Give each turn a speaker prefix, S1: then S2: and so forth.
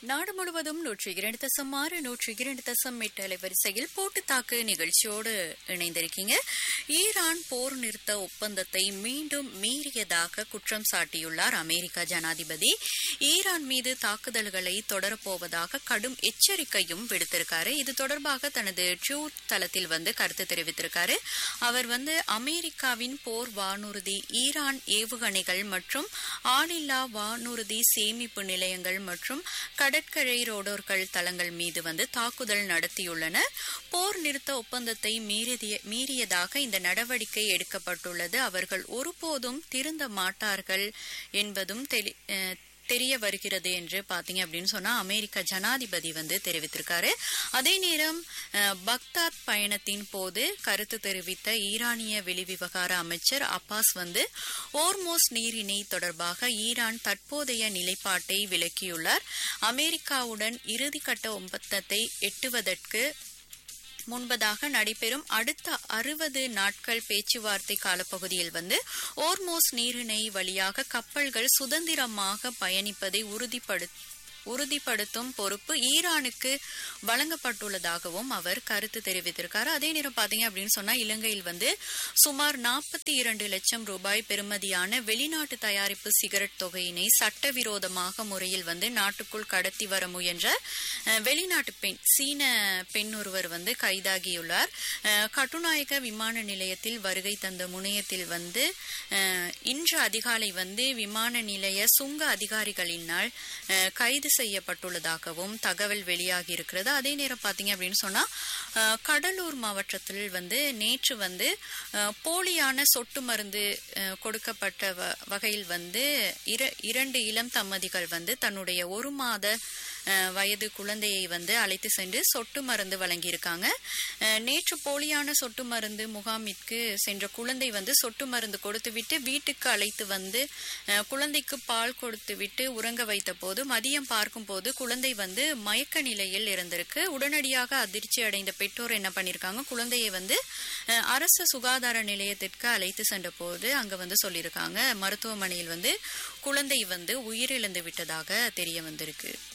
S1: நாடு முழுவதும் நூற்றி இரண்டு தசம் ஆறு நூற்றி இரண்டு தசம் எட்டு அலைவரிசையில் போட்டு தாக்கு நிகழ்ச்சியோடு இணைந்திருக்கீங்க ஈரான் போர் நிறுத்த ஒப்பந்தத்தை மீண்டும் மீறியதாக குற்றம் சாட்டியுள்ளார் அமெரிக்க ஜனாதிபதி ஈரான் மீது தாக்குதல்களை தொடரப்போவதாக கடும் எச்சரிக்கையும் விடுத்திருக்காரு இது தொடர்பாக தனது ட்ரூத் தளத்தில் வந்து கருத்து தெரிவித்திருக்காரு அவர் வந்து அமெரிக்காவின் போர் வானூர்தி ஈரான் ஏவுகணைகள் மற்றும் ஆளில்லா வானூர்தி சேமிப்பு நிலையங்கள் மற்றும் கடற்கரை ரோடோர்கள் தளங்கள் மீது வந்து தாக்குதல் நடத்தியுள்ளன போர் நிறுத்த ஒப்பந்தத்தை மீறிய மீறியதாக இந்த நடவடிக்கை எடுக்கப்பட்டுள்ளது அவர்கள் ஒருபோதும் திருந்த மாட்டார்கள் என்பதும் தெளி- அஹ், தெரிய வருகிறது என்று பாத்தீங்க அப்படின்னு சொன்னா அமெரிக்க ஜனாதிபதி வந்து தெரிவித்திருக்காரு அதே நேரம் அஹ், பக்தாத் பயணத்தின் போது கருத்து தெரிவித்த ஈரானிய வெளிவிவகார அமைச்சர் அப்பாஸ் வந்து ஓர்மோஸ் நீரிணை தொடர்பாக ஈரான் தற்போதைய நிலைப்பாட்டை விளக்கியுள்ளார் அமெரிக்காவுடன் இறுதிக்கட்ட ஒப்பந்தத்தை எட்டுவதற்கு முன்பதாக நடைபெறும் அடுத்த அறுபது நாட்கள் பேச்சுவார்த்தை காலப்பகுதியில் வந்து ஓர்மோஸ் நீரிணை வழியாக கப்பல்கள் சுதந்திரமாக பயணிப்பதை உறுதிப்படு உறுதிப்படுத்தும் பொறுப்பு ஈரானுக்கு வழங்கப்பட்டுள்ளதாகவும் அவர் கருத்து தெரிவித்திருக்காரு அதே நேரம் பாத்தீங்க அப்படின்னு சொன்னா இலங்கையில் வந்து சுமார் நாற்பத்தி இரண்டு லட்சம் ரூபாய் பெறுமதியான வெளிநாட்டு தயாரிப்பு சிகரெட் தொகையினை சட்டவிரோதமாக முறையில் வந்து நாட்டுக்குள் கடத்தி வர முயன்ற அஹ், வெளிநாட்டு பெண் சீன பெண் ஒருவர் வந்து கைதாகியுள்ளார் அஹ், கட்டுநாயக்க விமான நிலையத்தில் வருகை தந்த முனையத்தில் வந்து அஹ், இன்று அதிகாலை வந்து விமான நிலைய சுங்க அதிகாரிகளினால் அஹ், கைது செய்யப்பட்டுள்ளதாகவும் தகவல் வெளியாகி இருக்கிறது அதே நேரம் பாத்தீங்க அப்படின்னு சொன்னா அஹ், கடலூர் மாவட்டத்தில் வந்து நேற்று வந்து அஹ், போலியான சொட்டு மருந்து அஹ், கொடுக்கப்பட்ட வ- வகையில் வந்து இர- இரண்டு இளம் தம்பதிகள் வந்து தன்னுடைய ஒரு மாத அஹ், வயது குழந்தையை வந்து அழைத்து சென்று சொட்டு மருந்து வழங்கியிருக்காங்க அஹ், நேற்று போலியான சொட்டு மருந்து முகாமிற்கு சென்ற குழந்தை வந்து சொட்டு மருந்து கொடுத்துவிட்டு வீட்டுக்கு அழைத்து வந்து அஹ், குழந்தைக்கு பால் கொடுத்துவிட்டு உறங்க வைத்த போது மதியம் பார்க்கும்போது குழந்தை வந்து மயக்க நிலையில் இருந்திருக்கு உடனடியாக அதிர்ச்சி அடைந்த பெற்றோர் என்ன பண்ணிருக்காங்க குழந்தையை வந்து அஹ், அரசு சுகாதார நிலையத்திற்கு அழைத்து சென்ற போது அங்க வந்து சொல்லியிருக்காங்க மருத்துவமனையில் வந்து குழந்தை வந்து உயிரிழந்து விட்டதாக தெரிய வந்திருக்கு